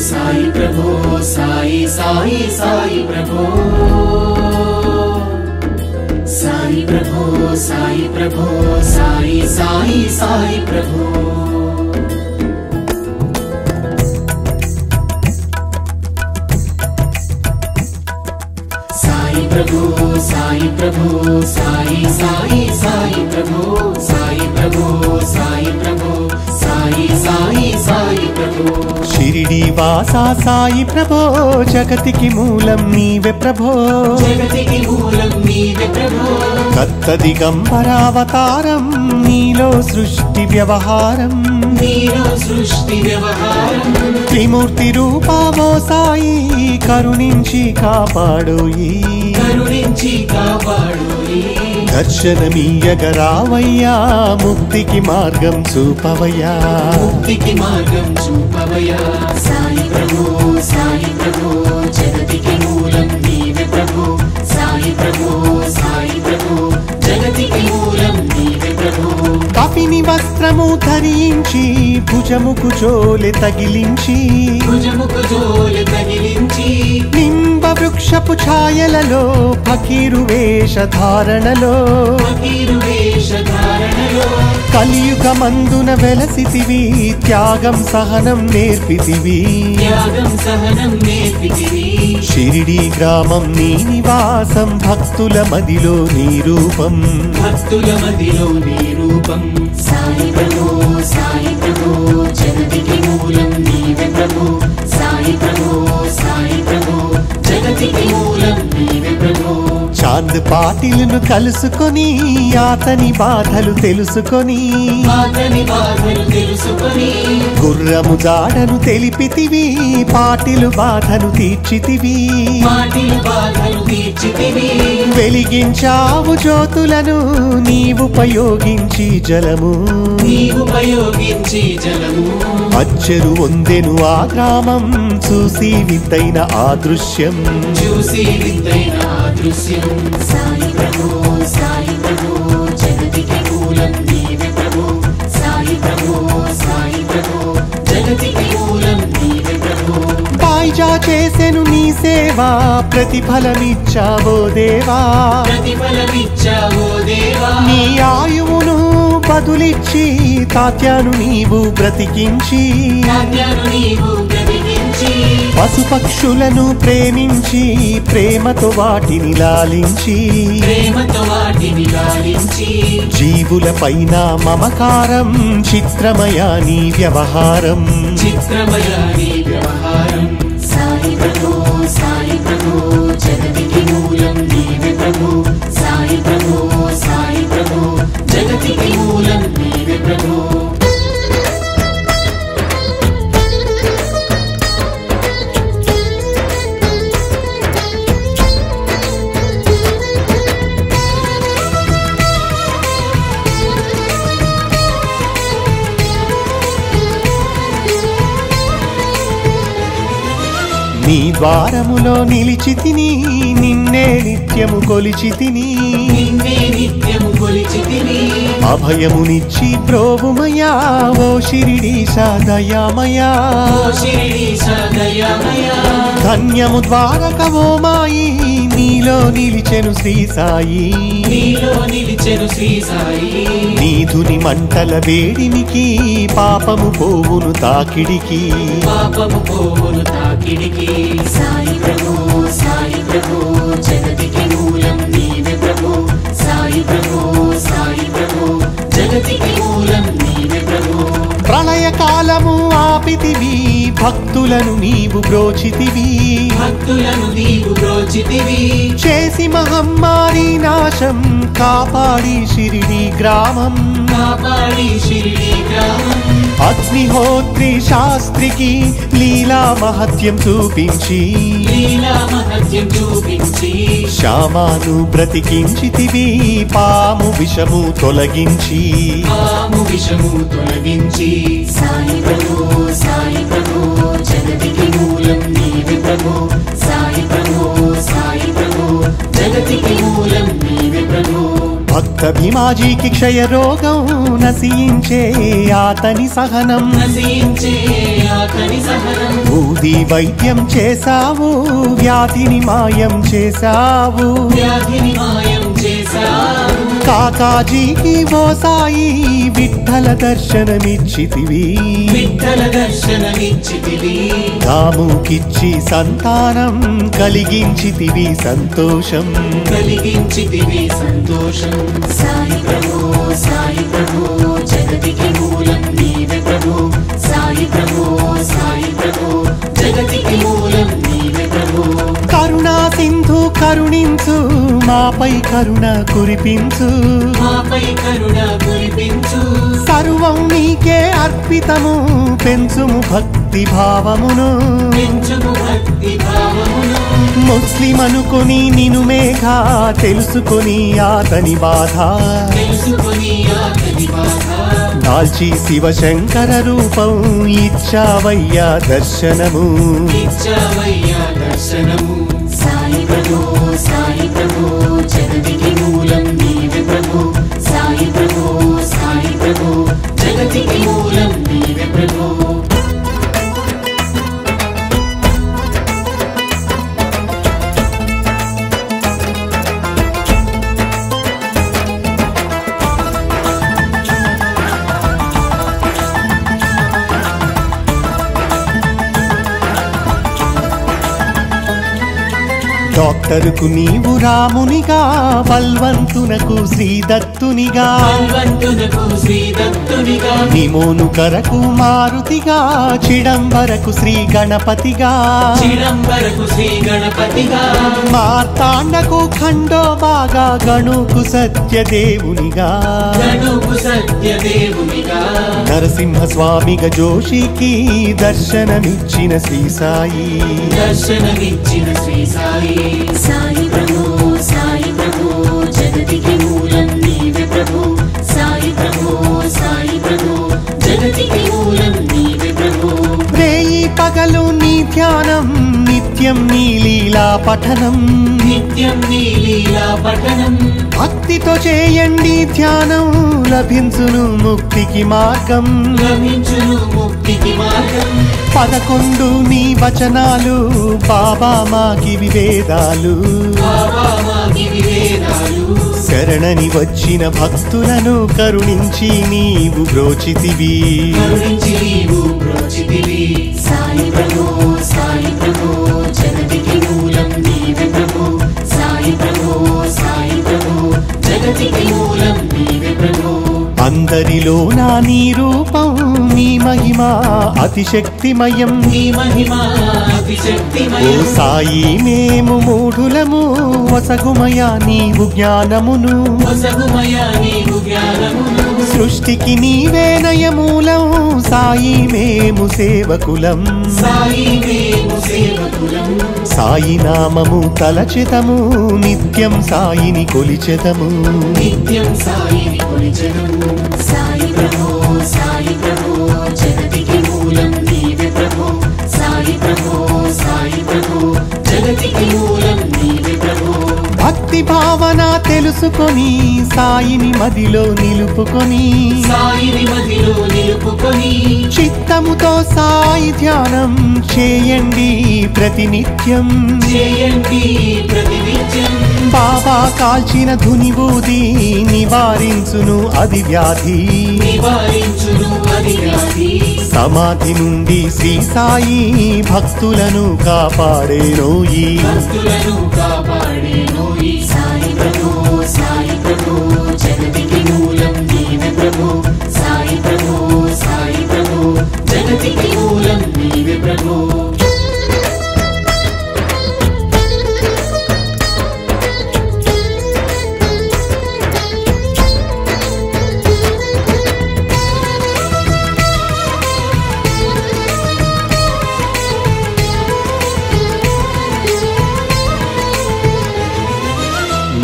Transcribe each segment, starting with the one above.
సాయి ప్రభో సాయి సాయి సాయి ప్రభో సాయి ప్రభో సాయి ప్రభో సాయి సాయి సాయి ప్రభో సాయి ప్రభు సాయి ప్రభు సాయి సాయి సాయి ప్రభు సాయి ప్రభు సాయి ప్రభు సాయి సాయి సాయి ప్రభు షిరిడి వాసా సాయి ప్రభో జగతికి మూలం నీవే ప్రభో జగతికి మూలం నీవే ప్రభు కత్త దిగంబరావతారం నీలో సృష్టి వ్యవహారం నీలో సృష్టి వ్యవహారం త్రిమూర్తి రూపావో సాయి కరుణించి కాపాడోయి కరుణించి కాపాడోయి దర్శనమీయగరావయ్యా ముక్తికి మార్గం చూపవయ్యా ముక్తికి మార్గం చూపవయా సాయి ప్రభు సాయి ప్రభు జగతికి మూలం నీవే ప్రభు సాయి ప్రభు సాయి ప్రభు జగతికి మూలం నీవే ప్రభు కపిని వస్త్రము ధరించి భుజముకు జోలె తగిలించి భుజముకు జోలు తగిలించి నింబ వృక్షపు ఛాయలలో ఫకీరు వేషధారణలో ఫకీరు వేషధారణలో కలియుగమందున వెలసితివి త్యాగం సహనం నేర్పితివి త్యాగం సహనం నేర్పితివి షిరిడి గ్రామం నీ నివాసం భక్తుల మదిలో నీ రూపం భక్తుల మదిలో నీ రూపం సాయి ప్రభు సాయి ప్రభు జగతికి మూలం నీవే ప్రభు సాయి ప్రభు సాయి ప్రభు జగతికి మూలం నీవే ప్రభు చాంద్ పాటిలను కలుసుకొని అతని బాధలు తెలుసుకొని అతని బాధలు తెలుసుకొని గుర్రము జాడను తెలిపితివి పాటిలు బాధను తీర్చితివి మాటిలు బాధలు తీర్చితివి వెలిగించావు జ్యోతులను నీవుపయోగించి జలము నీవు ఉపయోగించి జలము అచ్చరు వందెను ఆ గ్రామం చూసి వింతైన ఆ దృశ్యం చూసి వింతైన ఆ దృశ్యం సాయి ప్రభు సాయి ప్రభు జగతికి మూలం నీవే ప్రభు సాయి ప్రభు సాయి ప్రభు జగతికి మూలం నీవే ప్రభు బాయిజా చేసెను నీ సేవ ప్రతిఫలమిచ్చావో దేవా ప్రతిఫలమిచ్చావో దేవా నీ ఆయువును బదులిచ్చి తాత్యాను నీవు బ్రతికించి నాట్యాలు నీవు బ్రతికించి పశుపక్షులను ప్రేమించి ప్రేమతో వాటిని లాలించి ప్రేమతో వాటిని లాలించి జీవుల పైన మమకారం చిత్రమయా నీ వ్యవహారం చిత్రమయ నీ వ్యవహారం సాయి ప్రభు సాయి ప్రభు జగతికి మూలం నీవే ప్రభు సాయి ప్రభు సాయి ప్రభు జగతికి మూలం నీవే ప్రభు నీ ద్వారములో నిలిచి తిని నిన్నే నిత్యము కొలిచి తిని నిన్నే నిత్యము కొలిచితిని అభయమునిచ్చి ప్రోభుమయా ఓ షిరిడీశ దయామయా ఓ శిరీష దయామయ ధన్యము ద్వారక ఓ మాయి నీలో నిలిచెను శ్రీ సాయి నీలో నిలిచెను శ్రీ సాయి నీధుని మంటల వేడిమికి పాపము పోవును తాకిడికి పాపము పోవును తాకిడికి సాయి ప్రభు సాయి ప్రభు జగతికి మూలం నీవే ప్రభు సాయి ప్రభు సాయి ప్రభు జగతికి మూలం నీవే ప్రభు ప్రళయ కాలము ఆపితివి భక్తులను నీవు బ్రోచితివి భక్తులను నీవు బ్రోచితివి చేసి మహమ్మారి నాశం కాపాడి షిరిడి గ్రామం కాపాడి షిరిడి గ్రామం అగ్నిహోత్రి శాస్త్రికి లీలా మహత్యం చూపించి లీలా మహత్యం చూపించి శ్యామాను బ్రతికించితివి పాము విషము తొలగించి పాము విషము తొలగించి సాయి ప్రభు సాయి ప్రభు జగతికి మూలం నీవే ప్రభు సాయి ప్రభు సాయి ప్రభు జగతికి మూలం నీవే ప్రభు భక్త భీమాజీకి క్షయరోగం నశించే ఆతని సహనం నశించే ఆతని సహనం బూది వైద్యం చేశావు వ్యాధిని మాయం చేశావు వ్యాధిని మాయం చేశావు కాకాజీకి ఓ సాయి విఠల దర్శనమిచ్చితివి విఠల దర్శనమిచ్చితివి రాముకిచ్చి సంతానం కలిగించితివి సంతోషం కలిగించితివి సంతోషం సాయి ప్రభు సాయి ప్రభు జగతికి మూలం నీవే ప్రభు సాయి ప్రభు సాయి ప్రభు జగతికి మూలం నీవే ప్రభు కరుణా సింధు కరుణించు మాపై కరుణ కురిపించు మాపై కరుణ కురిపించు సర్వం నీకే అర్పితము పెంచుము భక్తి భావమును పెంచుము భక్తి భావమును ముస్లిం అనుకొని నిను మేఘ తెలుసుకొని అతని బాధ తెలుసుకొని ఆతని బాధ దాల్చి శివశంకర రూపం ఇచ్చావయ్యా దర్శనము ఇచ్చావయ్యా దర్శనము సాయి ప్రభు సాయి ప్రభు జగతికి మూలం నీవే ప్రభు సాయి ప్రభు సాయి ప్రభు జగతికి మూలం నీవే ప్రభు డాక్టరుకు నీవు రామునిగా బల్వంతునకు శ్రీదత్తునిగా భగవంతునకు శ్రీదత్తునిగా నిమోను కరకు మారుతిగా చిడంబరకు శ్రీ గణపతిగా చిదంబరకు శ్రీ గణపతిగా మార్తాండకు ఖండోబాగా గణుకు సత్యదేవునిగా గణుకు సత్యదేవునిగా నరసింహ స్వామిగా జోషికి దర్శనమిచ్చిన శ్రీ సాయి దర్శనమిచ్చిన శ్రీ సాయి సాయి ప్రభు సాయి ప్రభు జగతికి మూలం నీవే ప్రభు సాయి ప్రభు సాయి ప్రభు జగతికి మూలం నీవే ప్రభు రేయి పగలు నీ ధ్యానం నిత్యం నీ లీలా పఠనం నిత్యం నీ లీలా పఠనం భక్తితో చేయండి ధ్యానం లభించును ముక్తికి మార్గం లభించును ముక్తికి మార్గం పదకొండు నీ వచనాలు బాబా మాకి వివేదాలు బాబా మాకి వివేదాలు శరణని వచ్చిన భక్తులను కరుణించి నీవు బ్రోచితివి కరుణించి నీవు ప్రోచితివి సాయి ప్రభు సాయి ప్రభు జగతికి మూలం నీవే ప్రభు సాయి ప్రభు సాయి ప్రభు జగతికి మూలం నీవే ప్రభు అందరిలో నా నీ రూపం నీ మహిమ అతిశక్తిమయం నీ మహిమ ఓ అతిశక్తిమయం సాయి మేము మూఢులము వసగుమయ నీవు జ్ఞానమును వసగుమయ నీవు జ్ఞానమును సృష్టికి నీవే నయమూలం సాయి మేము సేవకులం సాయి మేము సేవకులం సాయి నామము తలచితము నిత్యం సాయిని కొలిచెదము నిత్యం సాయిని కొలిచెదము సాయి ప్రభు సాయి ప్రభు జగతికి మూలం నీవే ప్రభు సాయి ప్రభు సాయి ప్రభు జగతికి మూలం నీవే ప్రభు భక్తి భావన తెలుసుకొని సాయిని మదిలో నిలుపుకొని సాయిని మదిలో నిలుపుకొని చిత్తముతో సాయి ధ్యానం చేయండి ప్రతినిత్యం చేయండి ప్రతినిత్యం బాబా కాల్చిన ధునిబూది నివారించును అది వ్యాధి నివారించును అది వ్యాధి సమాధి నుండి శ్రీ సాయి భక్తులను కాపాడేనోయి భక్తులను కాపాడే నోయి సాయి ప్రభు సాయి ప్రభు జగతికి మూలం నీవే ప్రభు సాయి ప్రభు సాయి ప్రభు జగతికి మూలం నీవే ప్రభు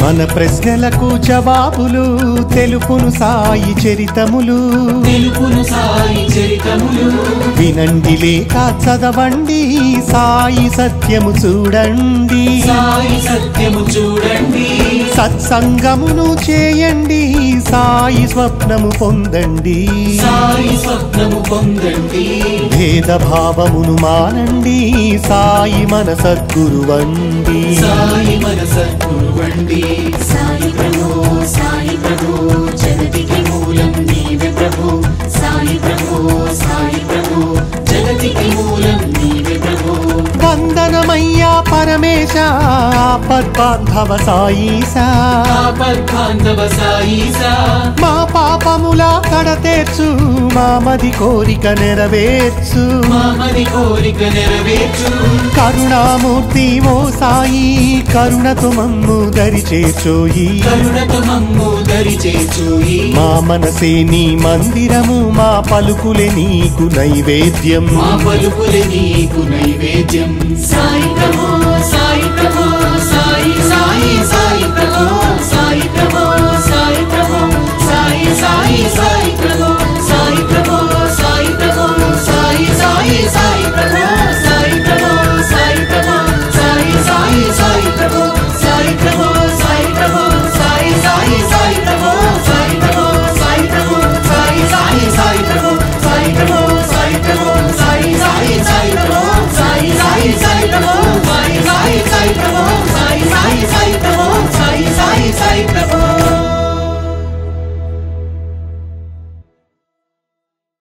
మన ప్రశ్నలకు జవాబులు తెలుపును సాయి చరితములు తెలుపును సాయి చరితములు వినండి లేక చదవండి సాయి సత్యము చూడండి సాయి సత్యము చూడండి సత్సంగమును చేయండి సాయి స్వప్నము పొందండి సాయి స్వప్నము పొందండి భేదభావమును మానండి సాయి మన సద్గురువండి సాయి మన సద్గురువండి సాయి ప్రభు సాయి ప్రభు జగతికి మూలం నీవే ప్రభు సాయి ప్రభు సాయి ప్రభు జగతికి మూలం నీవే ప్రభు వందనమయ్యా పరమేశ పద్బాంధవ సాయిసా ఆపద్బాంధవ సాయిసా మా పాపముల కడతేర్చు మా మది కోరిక నెరవేర్చు మామది కోరిక నెరవేర్చు కరుణామూర్తి ఓ సాయి కరుణతో మమ్ము దరిచేచోయి కరుణతో మమ్ము దరి చేచూయి మా మనసే నీ మందిరము మా పలుకులే నీకు నైవేద్యం మా పలుకులే నీకు నైవేద్యం సాయి ప్రభు సాయి